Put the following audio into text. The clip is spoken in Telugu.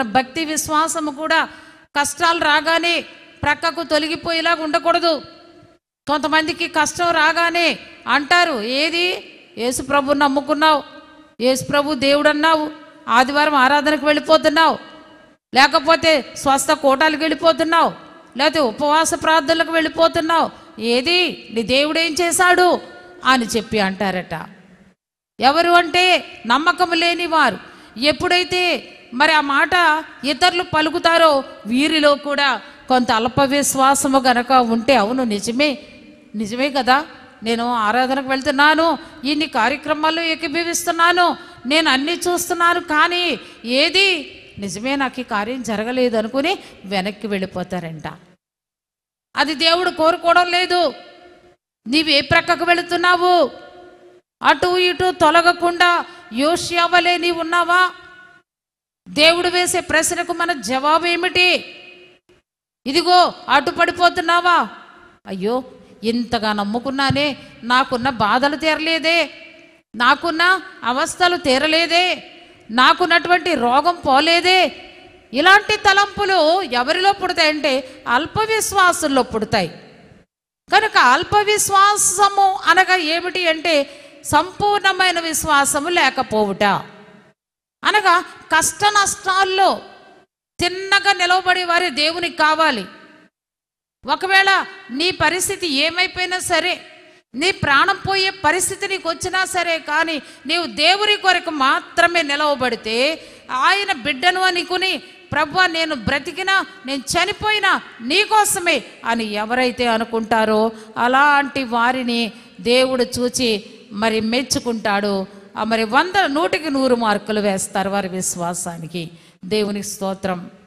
మన భక్తి విశ్వాసము కూడా కష్టాలు రాగానే ప్రక్కకు తొలగిపోయేలాగా ఉండకూడదు కొంతమందికి కష్టం రాగానే అంటారు ఏది యేసు ప్రభు నమ్ముకున్నావు యేసు ప్రభు దేవుడు అన్నావు ఆదివారం ఆరాధనకు వెళ్ళిపోతున్నావు లేకపోతే స్వస్థ కోటాలకు వెళ్ళిపోతున్నావు లేకపోతే ఉపవాస ప్రార్థనలకు వెళ్ళిపోతున్నావు ఏది నీ దేవుడు ఏం చేశాడు అని చెప్పి అంటారట ఎవరు అంటే నమ్మకం లేని వారు ఎప్పుడైతే మరి ఆ మాట ఇతరులు పలుకుతారో వీరిలో కూడా కొంత అల్ప విశ్వాసము గనక ఉంటే అవును నిజమే నిజమే కదా నేను ఆరాధనకు వెళ్తున్నాను ఇన్ని కార్యక్రమాల్లో ఏకీభవిస్తున్నాను నేను అన్నీ చూస్తున్నాను కానీ ఏది నిజమే నాకు ఈ కార్యం జరగలేదు అనుకుని వెనక్కి వెళ్ళిపోతారంట అది దేవుడు కోరుకోవడం లేదు నీవు ఏ ప్రక్కకు వెళుతున్నావు అటు ఇటు తొలగకుండా యోష్యావలే నీవు ఉన్నావా దేవుడు వేసే ప్రశ్నకు మన జవాబు ఏమిటి ఇదిగో అటు పడిపోతున్నావా అయ్యో ఇంతగా నమ్ముకున్నానే నాకున్న బాధలు తీరలేదే నాకున్న అవస్థలు తీరలేదే నాకున్నటువంటి రోగం పోలేదే ఇలాంటి తలంపులు ఎవరిలో పుడతాయంటే అల్ప విశ్వాసుల్లో పుడతాయి కనుక అల్ప విశ్వాసము అనగా ఏమిటి అంటే సంపూర్ణమైన విశ్వాసము లేకపోవుట అనగా కష్ట నష్టాల్లో తిన్నగా నిలవబడే వారి దేవునికి కావాలి ఒకవేళ నీ పరిస్థితి ఏమైపోయినా సరే నీ ప్రాణం పోయే పరిస్థితి నీకు వచ్చినా సరే కానీ నీవు దేవుని కొరకు మాత్రమే నిలవబడితే ఆయన బిడ్డను అనుకుని ప్రభు నేను బ్రతికినా నేను చనిపోయినా నీకోసమే అని ఎవరైతే అనుకుంటారో అలాంటి వారిని దేవుడు చూచి మరి మెచ్చుకుంటాడు ఆ మరి వంద నూటికి నూరు మార్కులు వేస్తారు వారి విశ్వాసానికి దేవునికి స్తోత్రం